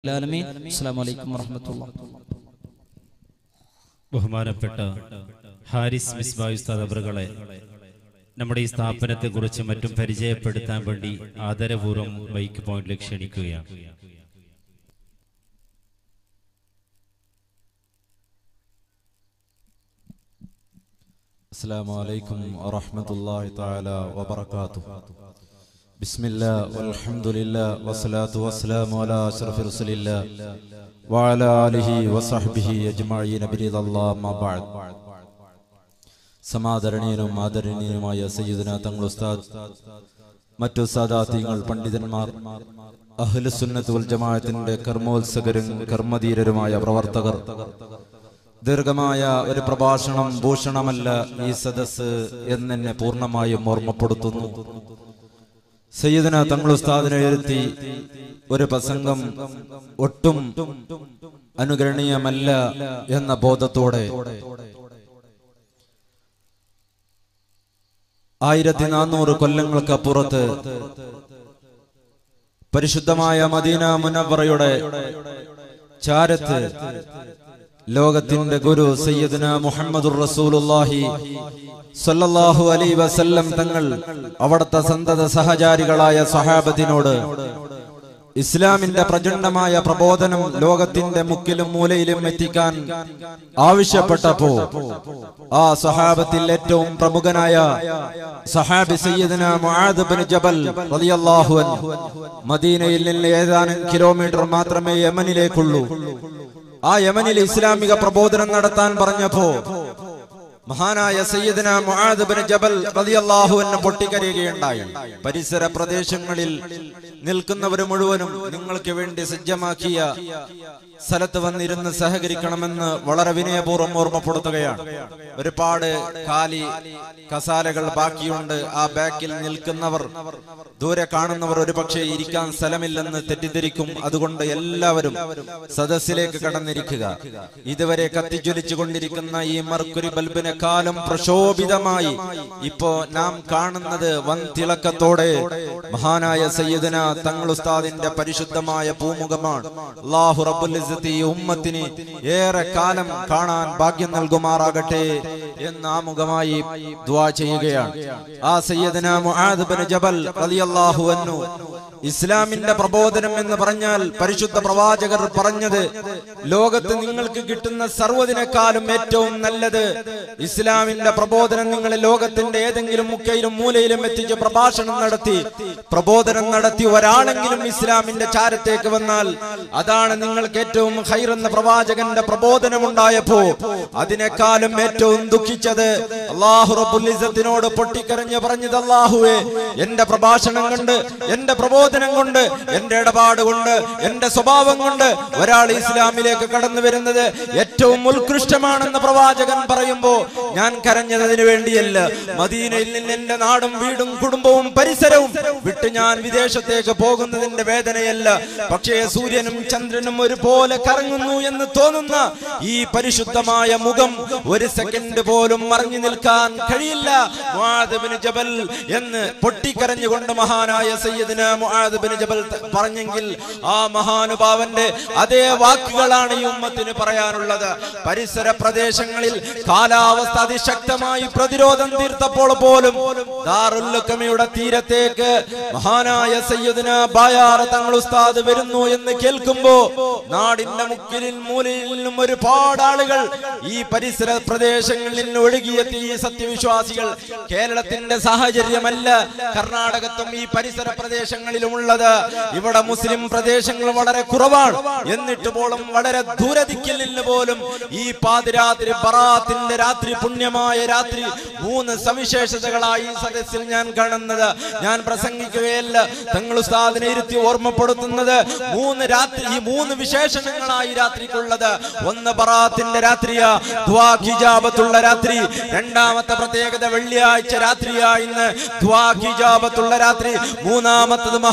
ആലമീൻ അസ്സലാമു അലൈക്കും വറഹ്മത്തുള്ളാഹി ബഹുമാനപ്പെട്ട ഹാരിസ് മിസ്ബായ് ഉസ്താദ് അവറുകളെ നമ്മുടെ ഈ സ്ഥാപനത്തെ കുറിച്ച് മറ്റും പരിചയപ്പെടുത്താൻ വേണ്ടി ആദരപൂർവ്വം ബൈക്ക് പോയിന്റിലേക്ക് ക്ഷണിക്കുകയാണ് السلام عليكم ورحمة الله تعالى وبركاته بسم الله والحمد لله والصلاة والسلام على أشرف رسول الله وعلى آله وصحبه أجمعين برضا الله ما بعد സമാദരണീയനും ആദരണീയനുമായ സയ്യിദന തങ്ങൾ ഉസ്താദ് മറ്റു സാദാത്യങ്ങൾ പണ്ഡിതന്മാർ അഹ്ലുസുന്നത്ത് വൽ ജമാഅത്തിന്റെ കർമ്മോത്സകരും കർമ്മധീരരുമായ പ്രവർത്തകർ ദീർഘമായ ഒരു പ്രഭാഷണം ഭൂഷണമല്ല ഈ സദസ് എന്നെന്നെ പൂർണ്ണമായും ഓർമ്മപ്പെടുത്തുന്നു സയ്യിദന തങ്ങൾ ഉസ്താദിനെ എഴുത്തി ഒരു പ്രസംഗം ഒട്ടും അനുകരണീയമല്ല എന്ന ബോധത്തോടെ ആയിരത്തി നാനൂറ് കൊല്ലങ്ങൾക്കപ്പുറത്ത് പരിശുദ്ധമായ മദീന മുനവറയുടെ ചാരത്ത് ലോകത്തിന്റെ ഗുരു സയ്യിദ്ന മുഹമ്മദുർ റസൂലുള്ളാഹി സല്ലല്ലാഹു അലൈഹി വസല്ലം തങ്ങൾ അവിടുത്തെ സന്തത സഹചാരികളായ സഹാബത്തിനോട് ഇസ്ലാമിന്റെ പ്രചണ്ഡമായ പ്രബോധനം ലോകത്തിന്റെ മുക്കിലും മൂലയിലും എത്തിക്കാൻ ആവശ്യപ്പെട്ടപ്പോ ആ സഹാബത്തിൽ ഏറ്റവും പ്രമുഖനായ സഹാബി സയ്യിദന മുആദ് ബിൻ ജബൽ റളിയല്ലാഹു അൻഹു മദീനയിൽ നിന്ന് ഏതാനും കിലോമീറ്റർ മാത്രമേ യമനിലേക്കുള്ളൂ ആ യമനിൽ ഇസ്ലാമിക പ്രബോധനം നടത്താൻ പറഞ്ഞപ്പോ മഹാനായ സയ്യിദന മുആദ് ബിൻ ജബൽ റളിയല്ലാഹു അൻഹു പൊട്ടിക്കരയുകയുണ്ടായി പരിസര പ്രദേശങ്ങളിൽ നിൽക്കുന്നവർ മുഴുവനും നിങ്ങൾക്ക് വേണ്ടി സജ്ജമാക്കിയ സ്ഥലത്ത് വന്നിരുന്ന് സഹകരിക്കണമെന്ന് വളരെ വിനയപൂർവ്വം ഓർമ്മപ്പെടുത്തുകയാണ് ഒരുപാട് കാലി കസാലകൾ ബാക്കിയുണ്ട് ആ ബാക്കിൽ നിൽക്കുന്നവർ ദൂരെ കാണുന്നവർ ഒരുപക്ഷെ ഇരിക്കാൻ സ്ഥലമില്ലെന്ന് തെറ്റിദ്ധരിക്കും അതുകൊണ്ട് എല്ലാവരും സദസ്സിലേക്ക് കടന്നിരിക്കുക ഇതുവരെ കത്തിജ്വലിച്ചു കൊണ്ടിരിക്കുന്ന ഈ മർക്കുരി ബൽബിനെക്കാളും പ്രശോഭിതമായി ഇപ്പോ നാം കാണുന്നത് വൻ തിളക്കത്തോടെ മഹാനായ സയ്യിദന തങ്ങൾ ഉസ്താദിന്റെ പരിശുദ്ധമായ പൂമുഖമാണ് അല്ലാഹു റബ്ബുൽ ഇസ്സത്ത് ഈ ഉമ്മത്തിന് ഏറെ കാലം കാണാൻ ഭാഗ്യം നൽകുമാറാകട്ടെ എന്ന് ആമുഖമായി ദുആ ചെയ്യുകയാണ് ആ സയ്യിദന മുആദ് ബിൻ ജബൽ റളിയല്ലാഹു അൻഹു ഇസ്ലാമിന്റെ പ്രബോധനം എന്ന് പറഞ്ഞാൽ പരിശുദ്ധ പ്രവാചകർ പറഞ്ഞത് ലോകത്ത് നിങ്ങൾക്ക് കിട്ടുന്ന സർവ്വതിനേക്കാളും ഏറ്റവും നല്ലത് ഇസ്ലാമിന്റെ പ്രബോധനം നിങ്ങൾ ലോകത്തിന്റെ ഏതെങ്കിലും മുക്കയിലും മൂലയിലും എത്തിച്ച് പ്രഭാഷണം നടത്തി പ്രബോധനം നടത്തി ഒരാളെങ്കിലും ഇസ്ലാമിന്റെ ചാരത്തേക്ക് വന്നാൽ അതാണ് നിങ്ങൾക്ക് ഏറ്റവും ഹൈറെന്ന പ്രവാചകന്റെ പ്രബോധനം ഉണ്ടായപ്പോ അതിനേക്കാളും ഏറ്റവും ദുഃഖിച്ചത് അള്ളാഹു റബ്ബുൽ ഇസ്സത്തിനോട് പൊട്ടിക്കരഞ്ഞ് പറഞ്ഞത് അള്ളാഹുവേ എന്റെ പ്രഭാഷണം കൊണ്ട് എന്റെ പ്രബോധനം കൊണ്ട് എന്റെ ഇടപാട് കൊണ്ട് എന്റെ സ്വഭാവം കൊണ്ട് ഒരാൾ ഇസ്ലാമിലേക്ക് കടന്നു വരുന്നത് ഏറ്റവും ഉത്കൃഷ്ടമാണെന്ന് പ്രവാചകൻ പറയുമ്പോ ഞാൻ കരഞ്ഞത് അതിനു വേണ്ടിയല്ല മദീനയിൽ നിന്ന് എന്റെ നാടും വീടും കുടുംബവും പരിസരവും വിട്ട് ഞാൻ വിദേശത്തേക്ക് പോകുന്നതിന്റെ വേദനയല്ല പക്ഷേ സൂര്യനും ചന്ദ്രനും ഒരുപോലെ കറങ്ങുന്നു എന്ന് തോന്നുന്ന ഈ പരിശുദ്ധമായ മുഖം ഒരു സെക്കൻഡ് പോലും മറഞ്ഞു നിൽക്കാൻ കഴിയില്ല മുആദ് ബിൻ ജബൽ എന്ന് പൊട്ടിക്കരഞ്ഞുകൊണ്ട് മഹാനായ സയ്യിദിന മുആദ് ബിൻ ജബൽ ത- പറഞ്ഞെങ്കിൽ ആ മഹാനുഭാവന്റെ അതേ വാക്കുകളാണ് ഈ ഉമ്മത്തിന് പറയാനുള്ളത് പരിസര പ്രദേശങ്ങളിൽ കാലാവസ്ഥ അതിശക്തമായി പ്രതിരോധം തീർത്തപ്പോൾ പോലും ദാറുല്ലുക്കമയുടെ തീരത്തേക്ക് മഹാനായ സയ്യിദിന ബായാർ തങ്ങൾ ഉസ്താദ് വരുന്നു എന്ന് കേൾക്കുമ്പോ നാടിന്റെ മുക്കിലും മൂലയിലും ഒരുപാട് ആളുകൾ ഈ പരിസര പ്രദേശങ്ങളിൽ നിന്ന് ഒഴുകിയെത്തി ഈ സത്യവിശ്വാസികൾ കേരളത്തിന്റെ സാഹചര്യമല്ല കർണാടകത്തും ഈ പരിസര പ്രദേശങ്ങളിലുമുള്ളത് ഇവിടെ മുസ്ലിം പ്രദേശങ്ങൾ വളരെ കുറവാണ് എന്നിട്ട് പോലും വളരെ ദൂരദിക്കിൽ നിന്ന് പോലും ഈ പാതിരാത്രി ബറാത്തിന്റെ രാത്രി പുണ്യമായ രാത്രി മൂന്ന് സവിശേഷതകളായി ഈ സദസ്സിൽ ഞാൻ കാണുന്നത് ഞാൻ പ്രസംഗിക്കുകയല്ല തങ്ങൾ ഉസ്താദിനെ ഇരുത്തി ഓർമ്മപ്പെടുത്തുന്നത് മൂന്ന് രാത്രി ഈ മൂന്ന് വിശേഷണങ്ങളായി രാത്രിക്കുള്ളത് ഒന്ന് ബറാത്തിന്റെ രാത്രിയ ദ്വാ ഹിജാബത്തുള്ള രാത്രി രണ്ടാമത്തെ പ്രത്യേകത വെള്ളിയാഴ്ച രാത്രിയാ ഇന്ന് ദ്വാ ഹിജാബത്തുള്ള രാത്രി മൂന്നാമത്തത് മഹാ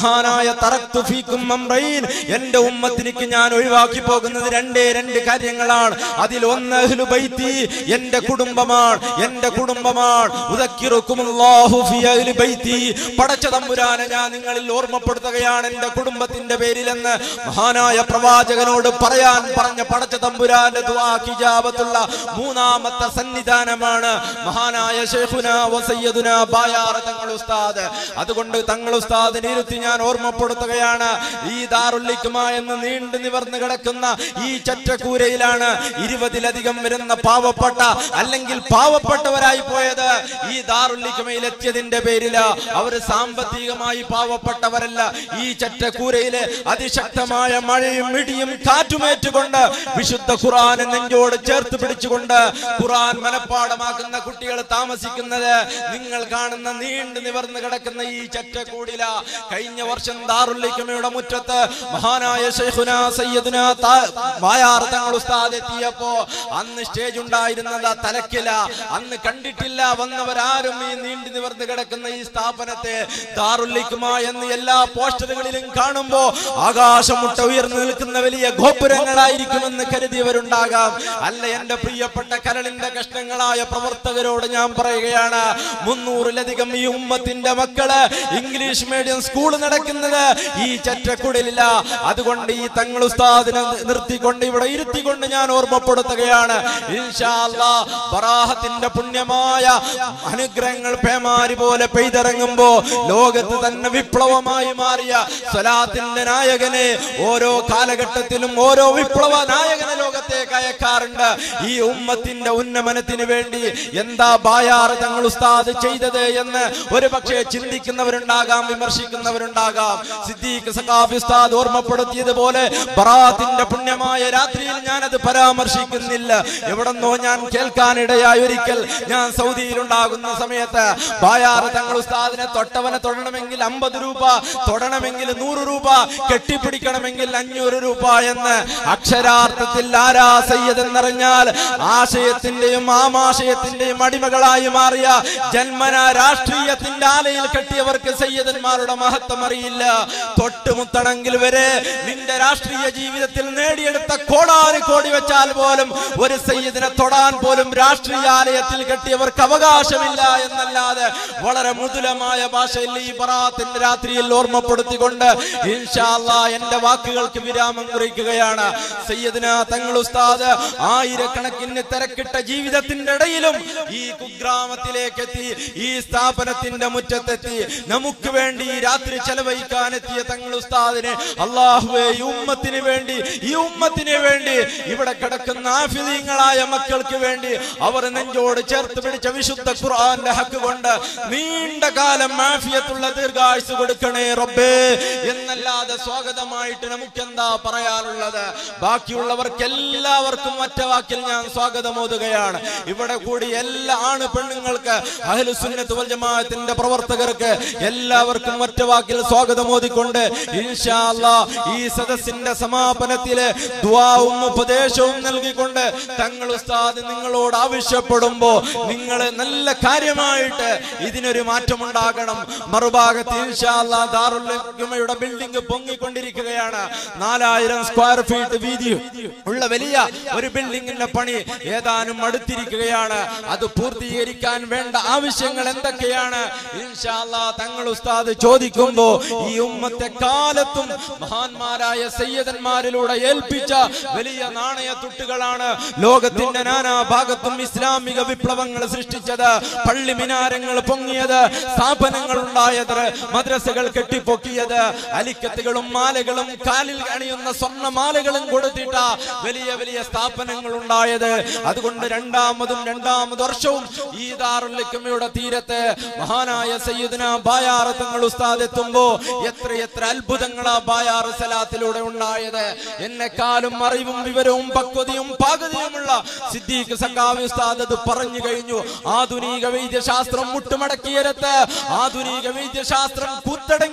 മഹാനായ തറക്തു ഫീക്കും അംറൈൻ എന്റെ ഉമ്മത്തിനിക്ക് ഞാൻ ഒഴിവാക്കി പോകുന്നത് രണ്ടേ രണ്ട് കാര്യങ്ങളാണ് അതിൽ ഒന്ന് അഹ്ലു ബൈത്തി എന്റെ കുടുംബമാണ് എന്റെ കുടുംബമാണ് ഉദക്കിറുക്കുമുല്ലാഹു ഫി അഹ്ലി ബൈത്തി പടച്ച തമ്പുരാനെ ഞാൻ നിങ്ങളിൽ ഓർമ്മപ്പെടുത്തുകയാണ് എന്റെ കുടുംബത്തിന്റെ പേരിലെന്ന് മഹാനായ പ്രവാചകനോട് പറയാൻ പറഞ്ഞ പടച്ച തമ്പുരാന്റെ ദുആ കിജാബത്തുള്ള മൂന്നാമത്തെ സന്നിധാനമാണ് മഹാനായ ഷെയ്ഖുന വസയ്യദുന ബായാറ തങ്ങൾ ഉസ്താദ് അതുകൊണ്ട് തങ്ങൾ ഉസ്താദിനെ ഇരുത്തി ഞാൻ ഓർമ്മപ്പെടുത്തുകയാണ് ഈ ദാറുല്ലിക്കുമ എന്ന് നീണ്ടു നിവർന്ന് കിടക്കുന്ന ഈ ചറ്റക്കൂരയിലാണ് ഇരുപതിലധികം വരുന്ന പാവപ്പെട്ട അല്ലെങ്കിൽ പാവപ്പെട്ടവരായി പോയത് ഈ ദാറുല്ലിക്കുമയിൽ എത്തിയതിന്റെ പേരില് അവര് സാമ്പത്തികമായി പാവപ്പെട്ടവരല്ല ഈ ചറ്റക്കൂരയിലെ അതിശക്തമായ മഴയും ഇടിയും കാറ്റുമേറ്റുകൊണ്ട് വിശുദ്ധ ഖുർആൻ നെഞ്ചോട് ചേർത്ത് പിടിച്ചുകൊണ്ട് ഖുർആൻ മനഃപ്പാടമാക്കുന്ന കുട്ടികൾ താമസിക്കുന്നത് നിങ്ങൾ കാണുന്ന നീണ്ടു നിവർന്ന് കിടക്കുന്ന ഈ ചറ്റക്കൂടില കഴിഞ്ഞ വർഷം ദാറുല്ലിക്കമയുടെ മുറ്റത്ത് മഹാനായ ശൈഖുന സയ്യദുന മായാർ തങ്ങൾ ഉസ്താദ് എത്തിയപ്പോ അന്ന് സ്റ്റേജ് ഉണ്ടായിരുന്നത് തലക്കില അന്ന് കണ്ടിട്ടില്ല വന്നവരാരും ഈ നീണ്ടു നിവർന്ന് കിടക്കുന്ന ഈ സ്ഥാപനത്തെ ദാറുല്ലിക്കുമ എന്ന് എല്ലാ പോസ്റ്ററുകളിലും കാണുമ്പോ ആകാശമുട്ട ഉയർന്നു നിൽക്കുന്ന വലിയ ഗോപുരങ്ങളായിരിക്കുമെന്ന് കരുതിയവരുണ്ടാകാം അല്ല എന്റെ പ്രിയപ്പെട്ട കരളിന്റെ കഷ്ണങ്ങളായ പ്രവർത്തകരോട് ഞാൻ പറയുകയാണ് മുന്നൂറിലധികം ഈ ഉമ്മത്തിന്റെ മക്കള് ഇംഗ്ലീഷ് മീഡിയം സ്കൂൾ നടക്കുന്നത് ഈ ചറ്റക്കുടലില്ല അതുകൊണ്ട് ഈ തങ്ങൾ ഉസ്താദിനെ നിർത്തിക്കൊണ്ട് ഇവിടെ ഇരുത്തിക്കൊണ്ട് ഞാൻ ഓർമ്മപ്പെടുത്തുകയാണ് ഇൻഷാ അല്ലാ ബറാഹത്തിന്റെ പുണ്യമായ അനുഗ്രഹങ്ങൾ പേമാരി പോലെ പെയ്തിറങ്ങുമ്പോ ലോകത്ത് തന്നെ വിപ്ലവമായി മാറിയ സ്വലാത്തിന്റെ നായകനെ ഓരോ കാലഘട്ടത്തിലും ഓരോ വിപ്ലവ നായകനെ ലോകത്തേക്ക് അയക്കാറുണ്ട് ഈ ഉമ്മത്തിന്റെ ഉന്നമനത്തിന് വേണ്ടി എന്താ ബായാറ് തങ്ങൾ ഉസ്താദ് ചെയ്തത് എന്ന് ഒരു പക്ഷേ ചിന്തിക്കുന്നവരുണ്ടാകാം വിമർശിക്കുന്നവരുണ്ടാകാം സിദ്ദീഖ് സഖാഫി ഉസ്താദ് ഓർമ്മപ്പെടുത്തിയതുപോലെ ബറാത്തിന്റെ പുണ്യമായ രാത്രിയിൽ ഞാൻ അത് പരാമർശിക്കുന്നില്ല എവിടെന്നോ ഞാൻ കേൾക്കാനിടയായി ഒരിക്കൽ ഞാൻ സൗദിയിൽ ഉണ്ടാകുന്ന സമയത്ത് ബായാറ് തങ്ങൾ ഉസ്താദിനെ തൊട്ടവനെ തൊടണമെങ്കിൽ അമ്പത് രൂപ തൊടണമെങ്കിൽ നൂറ് രൂപ കെട്ടിപ്പിടിക്കണമെങ്കിൽ അഞ്ഞൂറ് രൂപ എന്ന് അക്ഷരാർത്ഥത്തിൽ ആരാ സയ്യദ് എന്നറിഞ്ഞാൽ ആശയത്തിന്റെയും ആമാശയത്തിന്റെയും അടിമകളായി മാറിയ ജന്മന രാഷ്ട്രീയത്തിന്റെ ആലയിൽ കെട്ടിയവർക്ക് സയ്യദന്മാരുടെ മഹത്വം അറിയില്ല തൊട്ടുമുത്തണമെങ്കിൽ വരെ നിന്റെ രാഷ്ട്രീയ ജീവിതത്തിൽ നേടിയെടുത്ത കോടാന് കോടി വെച്ചാൽ പോലും ഒരു സയ്യിദിനെ തൊടാൻ പോലും രാഷ്ട്രീയ ആലയത്തിൽ കെട്ടിയവർക്ക് അവകാശമില്ല എന്നല്ലാതെ വളരെ മൃദുലമായ ഭാഷയിൽ ഈ ബറാത്തിന്റെ രാത്രിയിൽ ഓർമ്മപ്പെടുത്തിക്കൊണ്ട് ഇൻഷാ അല്ലാ എന്റെ വാക്കുകൾക്ക് വിരാമം കുറിക്കുകയാണ് സയ്യദിന തങ്ങൾ ഉസ്താദ് ആയിരക്കണക്കിന് തിരക്കിട്ട ജീവിതത്തിന്റെ ഇടയിലും ഈ കുഗ്രാമത്തിലേക്ക് എത്തി ഈ സ്ഥാപനത്തിന്റെ മുറ്റത്തെത്തി നമുക്ക് വേണ്ടി ഈ രാത്രി ചെലവഴിക്കാൻ എത്തിയ തങ്ങൾ ഉസ്താദിനെ അള്ളാഹുവെ ഈ ഉമ്മത്തിന് വേണ്ടി ഈ ഉമ്മത്തിന് വേണ്ടി ഇവിടെ കിടക്കുന്ന ആഫിദീങ്ങളായ മക്കൾക്ക് വേണ്ടി അവർ നെഞ്ചോട് ചേർത്ത് പിടിച്ച വിശുദ്ധ ഖുർആന്റെ ഹക്ക് കൊണ്ട് നീണ്ട കാലം മാഫിയത്തുള്ള ദീർഘായുസ് കൊടുക്കണേ റബ്ബേ എന്നല്ലാതെ സ്വാഗതമായിട്ട് നമുക്ക് എന്താ പറയാനുള്ളത് ബാക്കിയുള്ളവർക്ക് എല്ലാവർക്കും ഒറ്റ വാക്കിൽ ഞാൻ സ്വാഗതമോതുകയാണ് ഇവിടെ കൂടി എല്ലാ ആണ് പെണ്ണുങ്ങൾക്ക് അഹ്ലുസുന്നത്ത് വൽ ജമാഅത്തിന്റെ പ്രവർത്തകർക്ക് എല്ലാവർക്കും ഒറ്റ വാക്കിൽ സ്വാഗതമോദിക്കൊണ്ട് ഇൻഷാ അല്ലാ ഈ സദസ്സിന്റെ സമാപനത്തിലെ ദുആവും ഉപദേശവും നൽകിക്കൊണ്ട് തങ്ങൾ ഉസ്താദ് നിങ്ങളോട് ആവശ്യപ്പെടുമ്പോ നിങ്ങൾ നല്ല കാര്യമായിട്ട് ഇതിനൊരു മാറ്റമുണ്ടാകണം മറുഭാഗത്ത് ഇൻഷാ അല്ലാ ദാറുൽ ഉലമയുടെ ബിൽഡിംഗ് പൊങ്ങിക്കൊണ്ടിരിക്കുകയാണ് നാലായിരം സ്ക്വയർ ഫീറ്റ് വീതി ഉള്ള വലിയ ഒരു ബിൽഡിംഗിന്റെ പണി ഏതാനും അടുത്തിരിക്കുകയാണ് അത് പൂർത്തീകരിക്കാൻ വേണ്ട ആവശ്യങ്ങൾ എന്തൊക്കെയാണ് ഇൻഷാ അല്ലാ തങ്ങൾ ഉസ്താദ് ചോദിക്കുമ്പോ ഈ ഉമ്മത്തെ കാലത്തും മഹാന്മാരായ സയ്യദന്മാരിലൂടെ ഏൽപ്പിച്ച വലിയ നാണയ തുട്ടുകളാണ് ലോകത്തിന്റെ നാനാ ഭാഗത്തും ഇസ്ലാമിക വിപ്ലവങ്ങൾ സൃഷ്ടിച്ചത് പള്ളി മിനാരങ്ങൾ പൊങ്ങിയത് സ്ഥാപനങ്ങൾ ഉണ്ടായത് മദ്രസകൾ കെട്ടിപ്പൊക്കിയത് അലിക്കത്തുകളും മാലകളും കാലിൽ അണിയുന്ന സ്വർണ്ണ മാലകളും കൊടുത്തിട്ട വലിയ വലിയ സ്ഥാപനങ്ങൾ ഉണ്ടായത് അതുകൊണ്ട് രണ്ടാമതും രണ്ടാമത് വർഷവും ഈ ദാറുല്ലിക്കമ്മയുടെ തീരത്ത് മഹാനായ സയ്യിദ്ന ബായാറ് തങ്ങൾ ഉസ്താദ് എത്തുമ്പോ എത്ര എത്ര അത്ഭുതങ്ങളാ ബായാറ് സലാത്തിലൂടെ ഉണ്ടായത് എന്നെക്കാളും അറിവും വിവരവും പക്വതയും പാകതയുമുള്ള സിദ്ദീഖ് സഖാവി ഉസ്താദ് അത് പറഞ്ഞു കഴിഞ്ഞു ആധുനിക വൈദ്യശാസ്ത്രം മുട്ടുമടക്കിയരത്ത് ആധുനിക വൈദ്യശാസ്ത്രം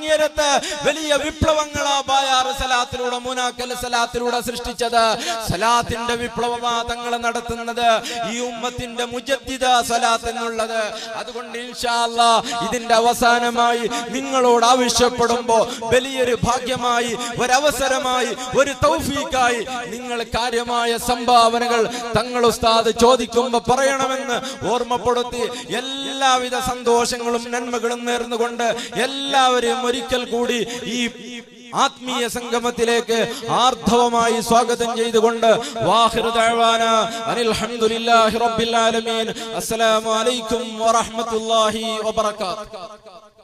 കുത്തടങ്ങിയരത്ത് വലിയ വിപ്ലവങ്ങളാ ബായാറ് സലാത്തിലൂടെ മുനാക്കൽ സലാത്തിലൂടെ സൃഷ്ടിച്ചത് സലാ സലാത്തിന്റെ വിപ്ലവമാ തങ്ങൾ നടത്തുന്നത് ഈ ഉമ്മത്തിന്റെ മുജദ്ദിദ സലാത്ത് എന്നുള്ളത് അതുകൊണ്ട് ഇൻഷാ അല്ലാ ഇതിന്റെ അവസാനമായി നിങ്ങളോട് ആവശ്യപ്പെടുമ്പോ വലിയൊരു ഭാഗ്യമായി ഒരവസരമായി ഒരു തൗഫീക്കായി നിങ്ങൾ കാര്യമായ സംഭാവനകൾ തങ്ങൾ ഉസ്താദ് ചോദിക്കുമ്പോ പറയണമെന്ന് ഓർമ്മപ്പെടുത്തി എല്ലാവിധ സന്തോഷങ്ങളും നന്മകളും നേർന്നുകൊണ്ട് എല്ലാവരെയും ഒരിക്കൽ കൂടി ഈ ആത്മീയ സംഗമത്തിലേക്ക് ആർദ്ധവമായി സ്വാഗതം ചെയ്തുകൊണ്ട് വാഹിർ ദഅവാന അനിൽ ഹംദുലില്ലാഹി റബ്ബിൽ ആലമീൻ അസ്സലാമു അലൈക്കും വറഹ്മത്തുള്ളാഹി വബറകാതുഹു